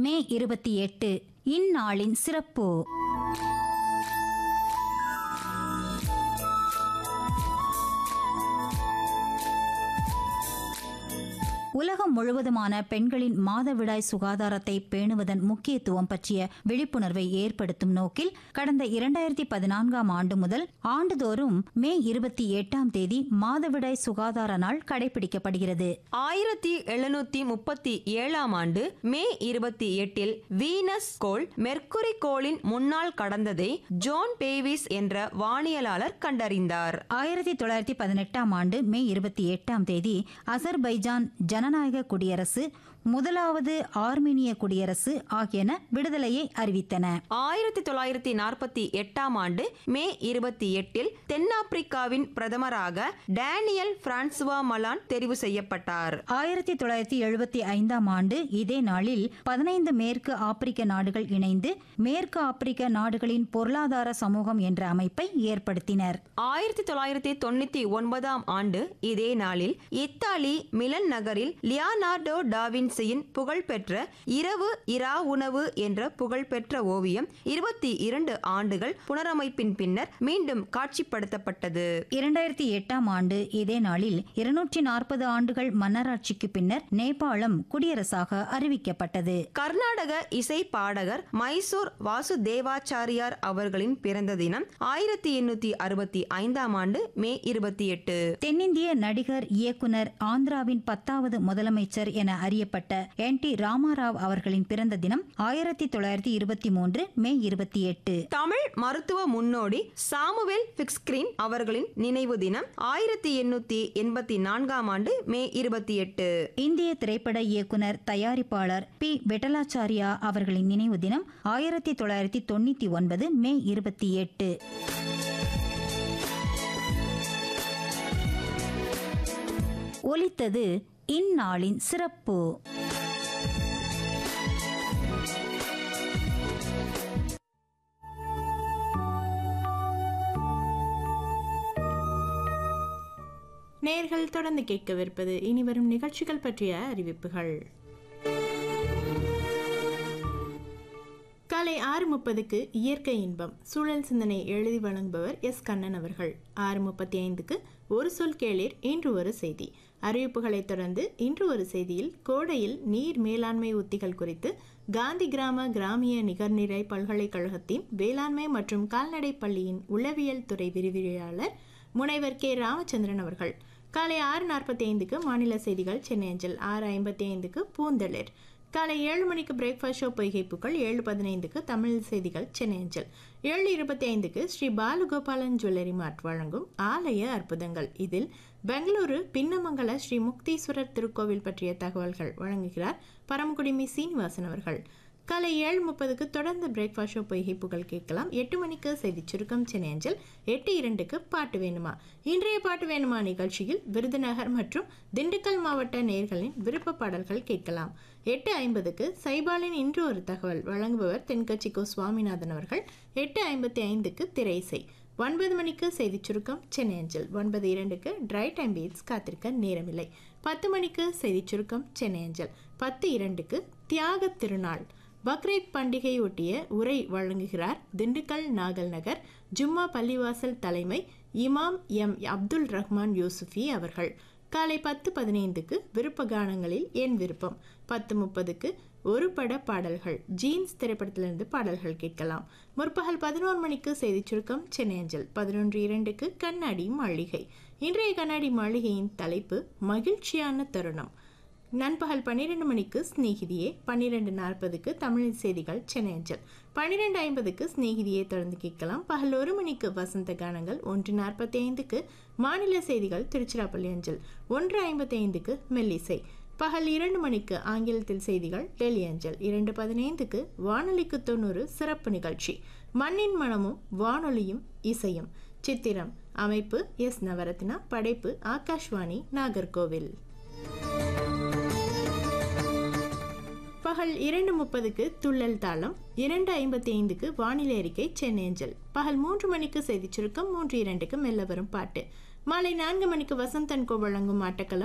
மே இருபத்தி எட்டு இந்நாளின் சிறப்பு உலகம் முழுவதுமான பெண்களின் மாதவிடாய் சுகாதாரத்தை பேணுவதன் முக்கியத்துவம் பற்றிய விழிப்புணர்வை ஏற்படுத்தும் நோக்கில் கடந்த இரண்டாயிரத்தி பதினான்காம் ஆண்டு முதல் ஆண்டுதோறும் மே இருபத்தி எட்டாம் தேதி மாதவிடாய் சுகாதார நாள் கடைபிடிக்கப்படுகிறது ஆயிரத்தி எழுநூத்தி முப்பத்தி ஏழாம் ஆண்டு மே இருபத்தி எட்டில் வீனஸ் கோள் மெர்க்குரி கோளின் முன்னால் கடந்ததை ஜோன் பேவிஸ் என்ற வானியலாளர் கண்டறிந்தார் ஆயிரத்தி தொள்ளாயிரத்தி பதினெட்டாம் ஆண்டு மே இருபத்தி எட்டாம் தேதி அசர்பைஜான் ஜனநாயக குடியரசு முதலாவது ஆர்மீனிய குடியரசு ஆகியன விடுதலையை அறிவித்தன ஆயிரத்தி தொள்ளாயிரத்தி நாற்பத்தி எட்டாம் ஆண்டு மே இருபத்தி எட்டில் தென்னாப்பிரிக்காவின் பிரதமராக டேனியல் பிரான்சுவா மலான் தெரிவு செய்யப்பட்டார் ஆயிரத்தி தொள்ளாயிரத்தி எழுபத்தி ஐந்தாம் ஆண்டு இதே நாளில் பதினைந்து மேற்கு ஆப்பிரிக்க நாடுகள் இணைந்து மேற்கு ஆப்பிரிக்க நாடுகளின் பொருளாதார சமூகம் என்ற அமைப்பை ஏற்படுத்தினர் ஆயிரத்தி தொள்ளாயிரத்தி தொண்ணூத்தி ஒன்பதாம் ஆண்டு இதே நாளில் இத்தாலி மிலன் நகரில் லியானார்டோ டாவின்சியின் புகழ்பெற்ற இரவு இரா உணவு என்ற புகழ்பெற்ற ஓவியம் இருபத்தி இரண்டு ஆண்டுகள் புனரமைப்பின் பின்னர் மீண்டும் காட்சிப்படுத்தப்பட்டது இரண்டாயிரத்தி எட்டாம் ஆண்டு இதே நாளில் இருநூற்றி நாற்பது ஆண்டுகள் மன்னராட்சிக்கு பின்னர் நேபாளம் குடியரசாக அறிவிக்கப்பட்டது கர்நாடக இசை பாடகர் மைசூர் வாசுதேவாச்சாரியார் அவர்களின் பிறந்த தினம் ஆயிரத்தி எண்ணூத்தி அறுபத்தி ஐந்தாம் ஆண்டு மே இருபத்தி எட்டு தென்னிந்திய நடிகர் இயக்குனர் ஆந்திராவின் பத்தாவது முதலமைச்சர் என அறியப்பட்ட என் டி ராமாராவ் அவர்களின் பிறந்த தினம் ஆயிரத்தி தொள்ளாயிரத்தி இருபத்தி மூன்று மே இருபத்தி எட்டு தமிழ் மருத்துவ முன்னோடி சாமுவேல் பிக்ஸ்கிரீன் அவர்களின் நினைவு தினம் ஆயிரத்தி எண்ணூத்தி எண்பத்தி நான்காம் ஆண்டு மே இருபத்தி எட்டு இந்திய திரைப்பட இயக்குனர் தயாரிப்பாளர் பி வெட்டலாச்சாரியா அவர்களின் நினைவு தினம் ஆயிரத்தி தொள்ளாயிரத்தி தொண்ணூத்தி ஒன்பது மே இருபத்தி எட்டு ஒலித்தது இந்நாளின் சிறப்பு நேர்கள் தொடர்ந்து கேட்கவிருப்பது இனி வரும் நிகழ்ச்சிகள் பற்றிய அறிவிப்புகள் காலை ஆறு முப்பதுக்கு இயற்கை இன்பம் சூழல் சிந்தனை எழுதி வழங்குபவர் எஸ் கண்ணன் அவர்கள் ஆறு முப்பத்தி ஐந்துக்கு ஒரு சொல் கேளீர் இன்று ஒரு செய்தி அறிவிப்புகளைத் தொடர்ந்து இன்று ஒரு செய்தியில் கோடையில் நீர் மேலாண்மை உத்திகள் குறித்து காந்தி கிராம கிராமிய நிகர்நிலை பல்கலைக்கழகத்தின் வேளாண்மை மற்றும் கால்நடை பள்ளியின் உளவியல் துறை விரிவுரையாளர் முனைவர் கே ராமச்சந்திரன் அவர்கள் காலை ஆறு நாற்பத்தி ஐந்துக்கு மாநில செய்திகள் சென்னை அஞ்சல் ஆறு ஐம்பத்தி ஐந்துக்கு பூந்தளிர் காலை ஏழு மணிக்கு பிரேக்ஃபாஸ்ட் ஷோ பொய்கைப்புகள் ஏழு பதினைந்துக்கு தமிழ் செய்திகள் சென்னை அஞ்சல் ஏழு இருபத்தி ஐந்துக்கு ஸ்ரீ பாலகோபாலன் ஜுவல்லரி மார்ட் வழங்கும் ஆலய அற்புதங்கள் இதில் பெங்களூரு பின்னமங்கல ஸ்ரீ முக்தீஸ்வரர் திருக்கோவில் பற்றிய தகவல்கள் வழங்குகிறார் பரமக்குடிமி சீனிவாசன் அவர்கள் காலை ஏழு முப்பதுக்கு தொடர்ந்து பிரேக்ஃபாஸ்ட் ஷோ பொய்கை புகழ் கேட்கலாம் எட்டு மணிக்கு செய்தி சுருக்கம் சென்னை அஞ்சல் எட்டு இரண்டுக்கு பாட்டு வேணுமா இன்றைய பாட்டு வேணுமா நிகழ்ச்சியில் விருதுநகர் மற்றும் திண்டுக்கல் மாவட்ட நேர்களின் விருப்ப பாடல்கள் கேட்கலாம் எட்டு ஐம்பதுக்கு சைபாலின் இன்று ஒரு தகவல் வழங்குபவர் தென்கட்சி கோ சுவாமிநாதன் அவர்கள் எட்டு ஐம்பத்தி ஐந்துக்கு திரைசை ஒன்பது மணிக்கு செய்தி சுருக்கம் சென்னை அஞ்சல் ஒன்பது இரண்டுக்கு ட்ரை டைம் பீட்ஸ் காத்திருக்க நேரமில்லை பத்து மணிக்கு செய்தி சுருக்கம் சென்னை அஞ்சல் பத்து இரண்டுக்கு தியாக திருநாள் பக்ரீத் பண்டிகை ஒட்டிய உரை வழங்குகிறார் திண்டுக்கல் நாகல் நகர் ஜும்மா பள்ளிவாசல் தலைமை இமாம் எம் அப்துல் ரஹ்மான் யூசுஃபி அவர்கள் காலை பத்து பதினைந்துக்கு விருப்ப கானங்களில் என் விருப்பம் பத்து முப்பதுக்கு ஒரு பட பாடல்கள் ஜீன்ஸ் திரைப்படத்திலிருந்து பாடல்கள் கேட்கலாம் முற்பகல் பதினோரு மணிக்கு செய்திச் சுருக்கம் சென்னை அஞ்சல் பதினொன்று இரண்டுக்கு கண்ணாடி மாளிகை இன்றைய கண்ணாடி மாளிகையின் தலைப்பு மகிழ்ச்சியான தருணம் நண்பகல் பன்னிரெண்டு மணிக்கு ஸ்நேகிதியே பன்னிரெண்டு நாற்பதுக்கு தமிழ் செய்திகள் சென்னை அஞ்சல் பன்னிரெண்டு ஐம்பதுக்கு ஸ்நேகிதியை தொடர்ந்து கேட்கலாம் பகல் ஒரு மணிக்கு வசந்த கானங்கள் ஒன்று நாற்பத்தி ஐந்துக்கு மாநில செய்திகள் திருச்சிராப்பள்ளி அஞ்சல் ஒன்று ஐம்பத்தி ஐந்துக்கு மெல்லிசை பகல் இரண்டு மணிக்கு ஆங்கிலத்தில் செய்திகள் டெல்லி அஞ்சல் இரண்டு பதினைந்துக்கு வானொலிக்கு தொண்ணூறு சிறப்பு நிகழ்ச்சி மண்ணின் மனமும் வானொலியும் இசையும் சித்திரம் அமைப்பு எஸ் நவரத்னா படைப்பு ஆகாஷ்வாணி நாகர்கோவில் பகல் இரண்டு முப்பதுக்கு துள்ளல் தாளம் இரண்டு ஐம்பத்தி ஐந்துக்கு வானிலை அறிக்கை சென்னை அஞ்சல் பகல் மூன்று மணிக்கு செய்திச் சுருக்கம் மூன்று இரண்டுக்கு மெல்ல வரும் பாட்டு மாலை நான்கு மணிக்கு வசந்தன் கோ வழங்கும் ஆட்டக்களம்